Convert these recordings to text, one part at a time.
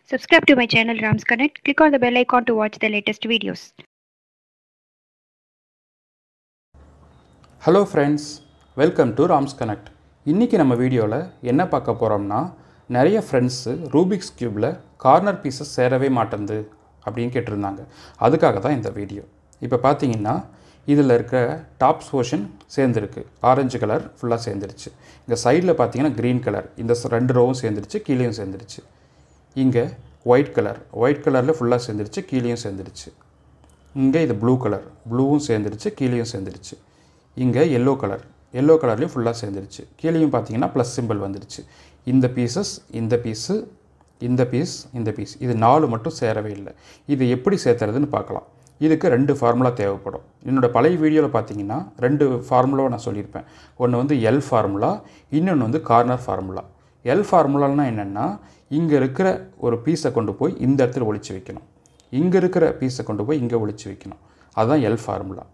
Subscribe to my channel Rams Connect. Click on the bell icon to watch the latest videos. Hello friends welcome to Rams connect இன்றைக்கி நம்ம வீடியோவில் என்ன பார்க்க போகிறோம்னா நிறைய ஃப்ரெண்ட்ஸு ரூபிக்ஸ் க்யூப்பில் கார்னர் பீசஸ் சேரவே மாட்டேங்குது அப்படின்னு கேட்டிருந்தாங்க அதுக்காக தான் இந்த வீடியோ இப்போ பார்த்தீங்கன்னா இதில் இருக்க டாப்ஸ் போர்ஷன் சேர்ந்துருக்கு ஆரஞ்சு கலர் ஃபுல்லாக சேர்ந்துருச்சு இங்கே சைடில் பார்த்தீங்கன்னா க்ரீன் கலர் இந்த ச- ரெண்டு ரோவும் சேர்ந்துருச்சு கீழேயும் சேர்ந்துருச்சு இங்கே ஒயிட் கலர் ஒயிட் கலரில் ஃபுல்லாக சேர்ந்துருச்சு கீழேயும் சேர்ந்துருச்சு இங்கே இது ப்ளூ கலர் ப்ளூவும் சேர்ந்துருச்சு கீழேயும் சேர்ந்துருச்சு இங்கே எல்லோ கலர் எல்லோ கலர்லேயும் ஃபுல்லாக சேர்ந்துருச்சு கீழேயும் பார்த்தீங்கன்னா ப்ளஸ் சிம்பிள் வந்துருச்சு இந்த பீசஸ் இந்த பீஸு இந்த பீஸ் இந்த பீஸ் இது நாலு மட்டும் சேரவே இல்லை இது எப்படி சேர்த்துறதுன்னு பார்க்கலாம் இதுக்கு ரெண்டு ஃபார்முலா தேவைப்படும் என்னோட பழைய வீடியோவில் பார்த்தீங்கன்னா ரெண்டு ஃபார்முலாவை நான் சொல்லியிருப்பேன் ஒன்று வந்து எல் ஃபார்முலா இன்னொன்று வந்து கார்னர் ஃபார்முலா எல் ஃபார்முலான்னா என்னென்னா இங்கே இருக்கிற ஒரு பீஸை கொண்டு போய் இந்த இடத்துல ஒளிச்சு வைக்கணும் இங்கே இருக்கிற பீஸை கொண்டு போய் இங்கே ஒளிச்சு வைக்கணும் அதுதான் எல் ஃபார்முலா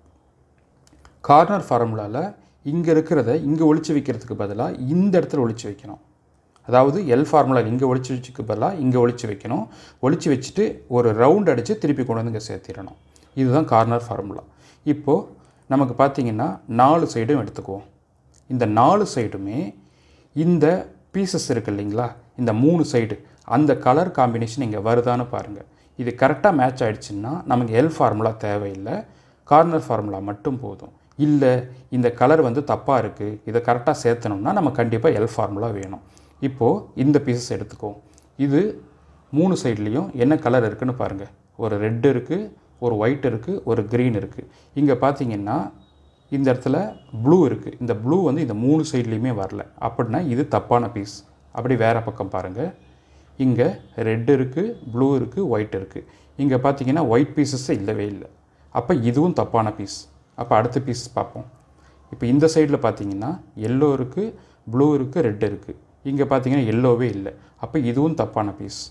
கார்னர் ஃபார்முலாவில் இங்கே இருக்கிறத இங்கே ஒளிச்சு வைக்கிறதுக்கு பதிலாக இந்த இடத்துல ஒளிச்சு வைக்கணும் அதாவது எல் ஃபார்முலா இங்கே ஒளிச்சு வச்சுக்கு பதிலாக இங்கே ஒளிச்சு வைக்கணும் ஒளிச்சு வச்சுட்டு ஒரு ரவுண்ட் அடித்து திருப்பி கொண்டு வந்து இங்கே சேர்த்திடணும் இதுதான் கார்னர் ஃபார்முலா இப்போது நமக்கு பார்த்தீங்கன்னா நாலு சைடும் எடுத்துக்குவோம் இந்த நாலு சைடுமே இந்த பீசஸ் இருக்கு இல்லைங்களா இந்த மூணு சைடு அந்த கலர் காம்பினேஷன் இங்கே வருதான்னு பாருங்கள் இது கரெக்டாக மேட்ச் ஆயிடுச்சுன்னா நமக்கு எல் ஃபார்முலா தேவையில்லை கார்னர் ஃபார்முலா மட்டும் போதும் இல்லை இந்த கலர் வந்து தப்பாக இருக்குது இதை கரெக்டாக சேர்த்தணும்னா நம்ம கண்டிப்பாக எல் ஃபார்முலா வேணும் இப்போது இந்த பீசஸ் எடுத்துக்குவோம் இது மூணு சைட்லேயும் என்ன கலர் இருக்குன்னு பாருங்கள் ஒரு ரெட் இருக்குது ஒரு ஒயிட் இருக்குது ஒரு க்ரீன் இருக்குது இங்கே பார்த்தீங்கன்னா இந்த இடத்துல ப்ளூ இருக்குது இந்த ப்ளூ வந்து இந்த மூணு சைட்லேயுமே வரல அப்படின்னா இது தப்பான பீஸ் அப்படி வேறு பக்கம் பாருங்கள் இங்கே ரெட் இருக்குது ப்ளூ இருக்குது ஒயிட் இருக்குது இங்கே பார்த்தீங்கன்னா ஒயிட் பீசஸே இல்லவே இல்லை அப்போ இதுவும் தப்பான பீஸ் அப்போ அடுத்த பீஸ் பார்ப்போம் இப்போ இந்த சைடில் பார்த்தீங்கன்னா எல்லோ இருக்குது ப்ளூ இருக்குது ரெட் இருக்குது இங்கே பார்த்தீங்கன்னா எல்லோவே இல்லை அப்போ இதுவும் தப்பான பீஸ்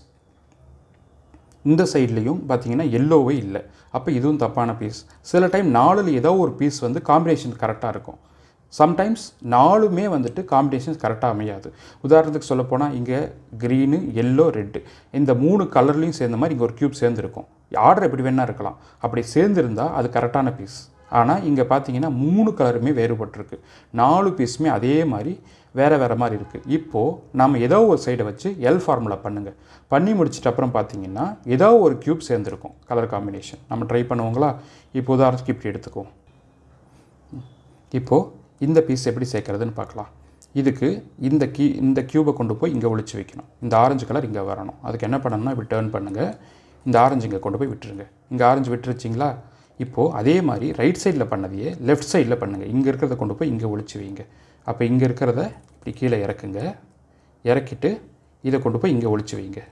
இந்த சைட்லேயும் பார்த்தீங்கன்னா எல்லோவே இல்லை அப்போ இதுவும் தப்பான பீஸ் சில டைம் நாலில் ஏதோ ஒரு பீஸ் வந்து காம்பினேஷன் கரெக்டாக இருக்கும் சம்டைம்ஸ் நாலுமே வந்துட்டு காம்பினேஷன் கரெக்டாக அமையாது உதாரணத்துக்கு சொல்லப்போனால் இங்கே க்ரீனு எல்லோ ரெட்டு இந்த மூணு கலர்லேயும் சேர்ந்த மாதிரி இங்கே ஒரு க்யூப் சேர்ந்துருக்கும் ஆர்டர் எப்படி வேணால் இருக்கலாம் அப்படி சேர்ந்துருந்தால் அது கரெக்டான பீஸ் ஆனால் இங்கே பார்த்தீங்கன்னா மூணு கலருமே வேறுபட்டிருக்கு நாலு பீஸுமே அதே மாதிரி வேறு வேறு மாதிரி இருக்குது இப்போது நம்ம ஏதோ ஒரு சைடை வச்சு எல் ஃபார்முலா பண்ணுங்கள் பண்ணி முடிச்சிட்ட அப்புறம் பார்த்தீங்கன்னா ஏதோ ஒரு க்யூப் சேர்ந்துருக்கும் கலர் காம்பினேஷன் நம்ம ட்ரை பண்ணுவோங்களா இப்போ உதாரணத்துக்கு இப்படி எடுத்துக்குவோம் இப்போது இந்த பீஸ் எப்படி சேர்க்குறதுன்னு பார்க்கலாம் இதுக்கு இந்த கீ இந்த க்யூபை கொண்டு போய் இங்கே ஒளிச்சு வைக்கணும் இந்த ஆரஞ்சு கலர் இங்கே வரணும் அதுக்கு என்ன பண்ணணும்னா இப்படி டேர்ன் பண்ணுங்கள் இந்த ஆரஞ்சு இங்கே கொண்டு போய் விட்டுருங்க இங்கே ஆரஞ்சு விட்டுருச்சிங்களா இப்போது அதே மாதிரி ரைட் சைடில் பண்ணதையே லெஃப்ட் சைடில் பண்ணுங்கள் இங்கே இருக்கிறத கொண்டு போய் இங்கே ஒளிச்சு வைங்க அப்போ இங்கே இருக்கிறத இப்படி கீழே இறக்குங்க இறக்கிட்டு இதை கொண்டு போய் இங்கே ஒளிச்சு வைங்க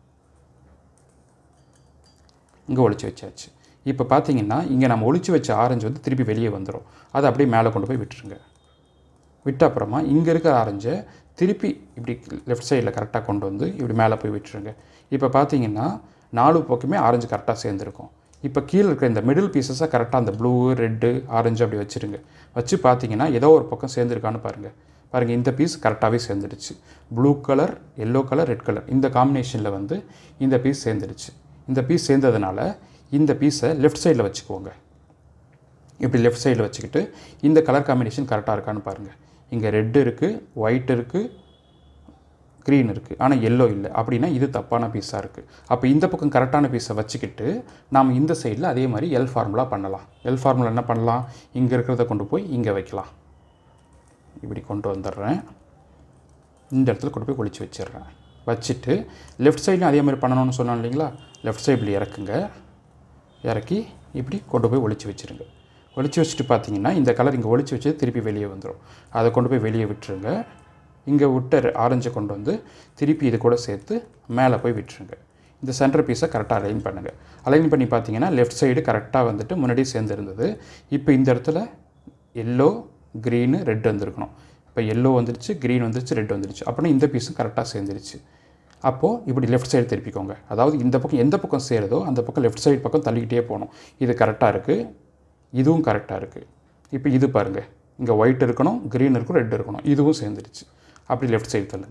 இங்கே ஒளிச்சு வச்சாச்சு இப்போ பார்த்தீங்கன்னா இங்கே நம்ம ஒளிச்சு வச்ச ஆரஞ்சு வந்து திருப்பி வெளியே வந்துடும் அதை அப்படியே மேலே கொண்டு போய் விட்டுருங்க விட்ட அப்புறமா இங்கே இருக்கிற ஆரஞ்சை திருப்பி இப்படி லெஃப்ட் சைடில் கரெக்டாக கொண்டு வந்து இப்படி மேலே போய் விட்டுருங்க இப்போ பார்த்தீங்கன்னா நாலு பக்கமே ஆரஞ்சு கரெக்டாக சேர்ந்துருக்கும் இப்போ கீழே இருக்கிற இந்த மிடில் பீசஸை கரெக்டாக அந்த ப்ளூ ரெட்டு ஆரஞ்சு அப்படி வச்சுருங்க வச்சு பார்த்தீங்கன்னா ஏதோ ஒரு பக்கம் சேர்ந்துருக்கான்னு பாருங்கள் பாருங்கள் இந்த பீஸ் கரெக்டாகவே சேர்ந்துடுச்சு blue colour yellow colour red colour இந்த காம்பினேஷனில் வந்து இந்த பீஸ் சேர்ந்துடுச்சு இந்த பீஸ் சேர்ந்ததுனால இந்த பீஸை லெஃப்ட் சைடில் வச்சுக்கோங்க இப்படி லெஃப்ட் சைடில் வச்சுக்கிட்டு இந்த கலர் காம்பினேஷன் கரெக்டாக இருக்கான்னு பாருங்கள் இங்கே ரெட் இருக்குது ஒயிட் இருக்குது க்ரீன் இருக்குது ஆனால் எல்லோ இல்லை அப்படின்னா இது தப்பான பீஸாக இருக்குது அப்போ இந்த பக்கம் கரெக்டான பீஸை வச்சுக்கிட்டு நாம் இந்த சைடில் அதே மாதிரி எல் ஃபார்முலா பண்ணலாம் எல் ஃபார்முலா என்ன பண்ணலாம் இங்கே இருக்கிறத கொண்டு போய் இங்கே வைக்கலாம் இப்படி கொண்டு வந்துடுறேன் இந்த இடத்துல கொண்டு போய் ஒளிச்சு வச்சிடுறேன் வச்சுட்டு லெஃப்ட் சைட்லையும் அதே மாதிரி பண்ணணும்னு சொன்னோம் இல்லைங்களா லெஃப்ட் சைடு இப்படி இறக்குங்க இறக்கி இப்படி கொண்டு போய் ஒளிச்சு வச்சுருங்க ஒளிச்சு வச்சுட்டு பார்த்தீங்கன்னா இந்த கலர் இங்கே ஒளிச்சு வச்சது திருப்பி வெளியே வந்துடும் அதை கொண்டு போய் வெளியே விட்டுருங்க இங்கே விட்ட ஆரஞ்சை கொண்டு வந்து திருப்பி இது கூட சேர்த்து மேலே போய் விட்டுருங்க இந்த சென்டர் பீஸை கரெக்டாக அலைன் பண்ணுங்கள் அலைன் பண்ணி பார்த்தீங்கன்னா லெஃப்ட் சைடு கரெக்டாக வந்துட்டு முன்னாடி சேர்ந்து இருந்தது இப்போ இந்த இடத்துல எல்லோ க்ரீனு ரெட் வந்திருக்கணும் இப்போ எல்லோ வந்துருச்சு க்ரீன் வந்துருச்சு ரெட் வந்துருச்சு அப்படின்னா இந்த பீஸும் கரெக்டாக சேர்ந்துருச்சு அப்போது இப்படி லெஃப்ட் சைடு திருப்பிக்கோங்க அதாவது இந்த பக்கம் எந்த பக்கம் சேருதோ அந்த பக்கம் லெஃப்ட் சைடு பக்கம் தள்ளிக்கிட்டே போகணும் இது கரெக்டாக இருக்குது இதுவும் கரெக்டாக இருக்குது இப்போ இது பாருங்கள் இங்கே ஒயிட் இருக்கணும் க்ரீன் இருக்கும் ரெட் இருக்கணும் இதுவும் சேர்ந்துருச்சு அப்படி லெஃப்ட் சைடு தள்ளுங்க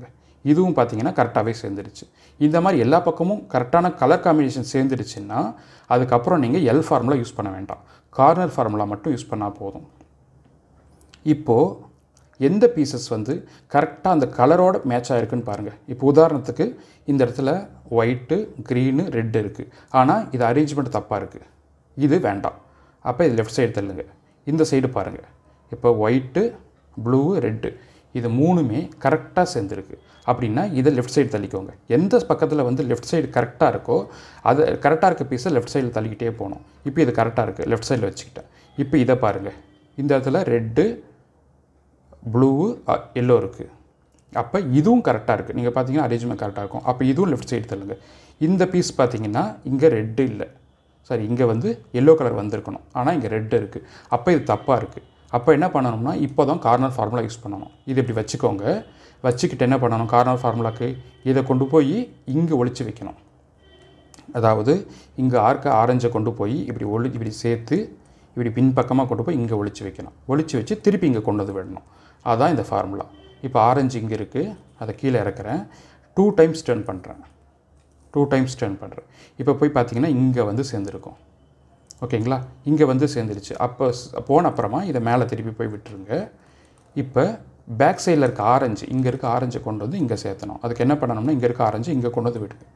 இதுவும் பார்த்தீங்கன்னா கரெக்டாகவே சேர்ந்துருச்சு இந்த மாதிரி எல்லா பக்கமும் கரெக்டான கலர் காம்பினேஷன் சேர்ந்துருச்சுன்னா அதுக்கப்புறம் நீங்கள் எல் ஃபார்முலா யூஸ் பண்ண வேண்டாம் கார்னர் ஃபார்முலா மட்டும் யூஸ் பண்ணால் போதும் இப்போது எந்த பீசஸ் வந்து கரெக்டாக அந்த கலரோட மேட்ச் ஆகிருக்குன்னு பாருங்கள் இப்போ உதாரணத்துக்கு இந்த இடத்துல ஒயிட்டு க்ரீனு ரெட்டு இருக்குது ஆனால் இது அரேஞ்ச்மெண்ட் தப்பாக இருக்குது இது வேண்டாம் அப்போ இது லெஃப்ட் சைடு தள்ளுங்க இந்த சைடு பாருங்கள் இப்போ ஒயிட்டு ப்ளூ ரெட்டு இது மூணுமே கரெக்டாக சேர்ந்துருக்கு அப்படின்னா இதை லெஃப்ட் சைடு தள்ளிக்கோங்க எந்த பக்கத்தில் வந்து லெஃப்ட் சைடு கரெக்டாக இருக்கோ அது கரெக்டாக இருக்க பீஸை லெஃப்ட் சைடில் தள்ளிக்கிட்டே போகணும் இப்போ இது கரெக்டாக இருக்குது லெஃப்ட் சைடில் வச்சுக்கிட்டேன் இப்போ இதை பாருங்கள் இந்த இடத்துல ரெட்டு ப்ளூவு எல்லோ இருக்குது அப்போ இதுவும் கரெக்டாக இருக்குது நீங்கள் பார்த்தீங்கன்னா அரேஞ்ச்மெண்ட் கரெக்டாக இருக்கும் அப்போ இதுவும் லெஃப்ட் சைடு தள்ளுங்க இந்த பீஸ் பார்த்தீங்கன்னா இங்கே ரெட்டு இல்லை சாரி இங்கே வந்து எல்லோ கலர் வந்திருக்கணும் ஆனால் இங்கே ரெட்டு இருக்குது அப்போ இது தப்பாக இருக்குது அப்போ என்ன பண்ணணும்னா இப்போ தான் கார்னர் ஃபார்முலா யூஸ் பண்ணணும் இது இப்படி வச்சுக்கோங்க வச்சுக்கிட்டு என்ன பண்ணணும் கார்னர் ஃபார்முலாக்கு இதை கொண்டு போய் இங்கே ஒளிச்சு வைக்கணும் அதாவது இங்கே ஆர்க்க ஆரஞ்சை கொண்டு போய் இப்படி ஒளி இப்படி சேர்த்து இப்படி பின்பக்கமாக கொண்டு போய் இங்கே ஒளிச்சு வைக்கணும் ஒளிச்சு வச்சு திருப்பி இங்கே கொண்டு வந்து விடணும் அதுதான் இந்த ஃபார்முலா இப்போ ஆரஞ்சு இங்கே இருக்குது அதை கீழே இறக்குறேன் டூ டைம்ஸ் டர்ன் பண்ணுறேன் டூ டைம்ஸ் டர்ன் பண்ணுறேன் இப்போ போய் பார்த்தீங்கன்னா இங்கே வந்து சேர்ந்துருக்கும் ஓகேங்களா இங்கே வந்து சேர்ந்துருச்சு அப்போ ஸ்- போன அப்புறமா இதை மேலே திருப்பி போய் விட்டுருங்க இப்போ பேக் சைடில் இருக்க ஆரஞ்சு இங்கே இருக்க ஆரஞ்சை கொண்டு வந்து இங்கே சேர்த்தணும் அதுக்கு என்ன பண்ணணும்னா இங்கே இருக்க ஆரஞ்சு இங்கே கொண்டு வந்து விடுங்க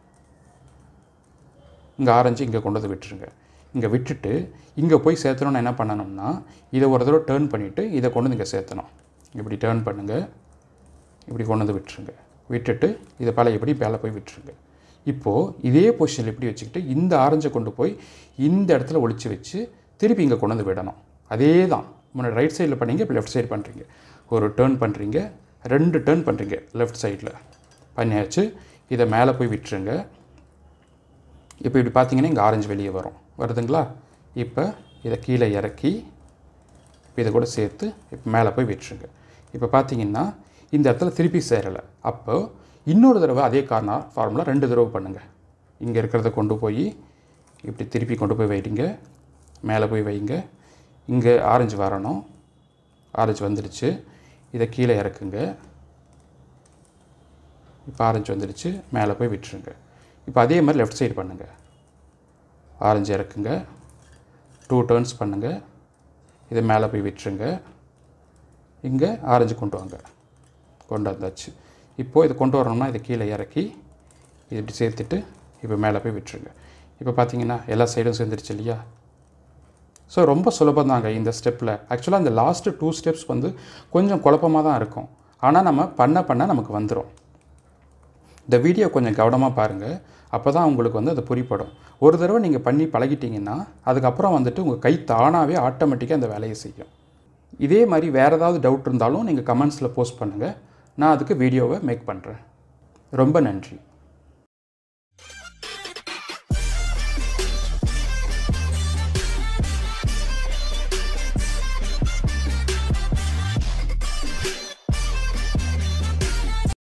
இங்கே ஆரஞ்சு இங்கே கொண்டு வந்து விட்டுருங்க இங்கே விட்டுட்டு இங்கே போய் சேர்த்தணும்னா என்ன பண்ணணும்னா இதை ஒரு தடவை டேர்ன் பண்ணிவிட்டு இதை கொண்டு வந்து இங்கே சேர்த்தணும் இப்படி டேர்ன் பண்ணுங்கள் இப்படி கொண்டு வந்து விட்டுருங்க விட்டுட்டு இதை பழையபடி மேலே போய் விட்டுருங்க இப்போது இதே பொசிஷனில் இப்படி வச்சுக்கிட்டு இந்த ஆரஞ்சை கொண்டு போய் இந்த இடத்துல ஒளிச்சு வச்சு திருப்பி இங்கே கொண்டு வந்து விடணும் அதே தான் முன்னாடி ரைட் சைடில் பண்ணீங்க இப்போ லெஃப்ட் சைடு பண்ணுறீங்க ஒரு டேர்ன் பண்ணுறீங்க ரெண்டு டேர்ன் பண்ணுறீங்க லெஃப்ட் சைடில் பண்ணியாச்சு இதை மேலே போய் விட்டுருங்க இப்போ இப்படி பார்த்தீங்கன்னா இங்கே ஆரஞ்சு வெளியே வரும் வருதுங்களா இப்போ இதை கீழே இறக்கி இப்போ இதை கூட சேர்த்து இப்போ மேலே போய் விட்டுருங்க இப்போ பார்த்தீங்கன்னா இந்த இடத்துல திருப்பி சேரலை அப்போ இன்னொரு தடவை அதே காரணம் ஃபார்முலா ரெண்டு தடவை பண்ணுங்கள் இங்கே இருக்கிறத கொண்டு போய் இப்படி திருப்பி கொண்டு போய் வைங்க மேலே போய் வைங்க இங்கே ஆரஞ்சு வரணும் ஆரஞ்சு வந்துடுச்சு இதை கீழே இறக்குங்க இப்போ ஆரஞ்சு வந்துடுச்சு மேலே போய் விட்டுருங்க இப்போ அதே மாதிரி லெஃப்ட் சைடு பண்ணுங்கள் ஆரஞ்சு இறக்குங்க டூ டர்ன்ஸ் பண்ணுங்கள் இதை மேலே போய் விட்டுருங்க இங்கே ஆரஞ்சு கொண்டு வாங்க கொண்டு வந்தாச்சு இப்போது இதை கொண்டு வரணும்னா இதை கீழே இறக்கி இது இப்படி சேர்த்துட்டு இப்போ மேலே போய் விட்டுருங்க இப்போ பார்த்தீங்கன்னா எல்லா சைடும் சேர்ந்துருச்சு இல்லையா ஸோ ரொம்ப சுலபம் தாங்க இந்த ஸ்டெப்பில் ஆக்சுவலாக இந்த லாஸ்ட்டு டூ ஸ்டெப்ஸ் வந்து கொஞ்சம் குழப்பமாக தான் இருக்கும் ஆனால் நம்ம பண்ண பண்ண நமக்கு வந்துடும் இந்த வீடியோ கொஞ்சம் கவனமாக பாருங்கள் அப்போ தான் உங்களுக்கு வந்து அது புரிப்படும் ஒரு தடவை நீங்கள் பண்ணி பழகிட்டீங்கன்னா அதுக்கப்புறம் வந்துட்டு உங்கள் கை தானாகவே ஆட்டோமேட்டிக்காக அந்த வேலையை செய்யும் இதே மாதிரி வேறு ஏதாவது டவுட் இருந்தாலும் நீங்கள் கமெண்ட்ஸில் போஸ்ட் பண்ணுங்கள் நான் அதுக்கு வீடியோவை மேக் பண்ணுறேன் ரொம்ப நன்றி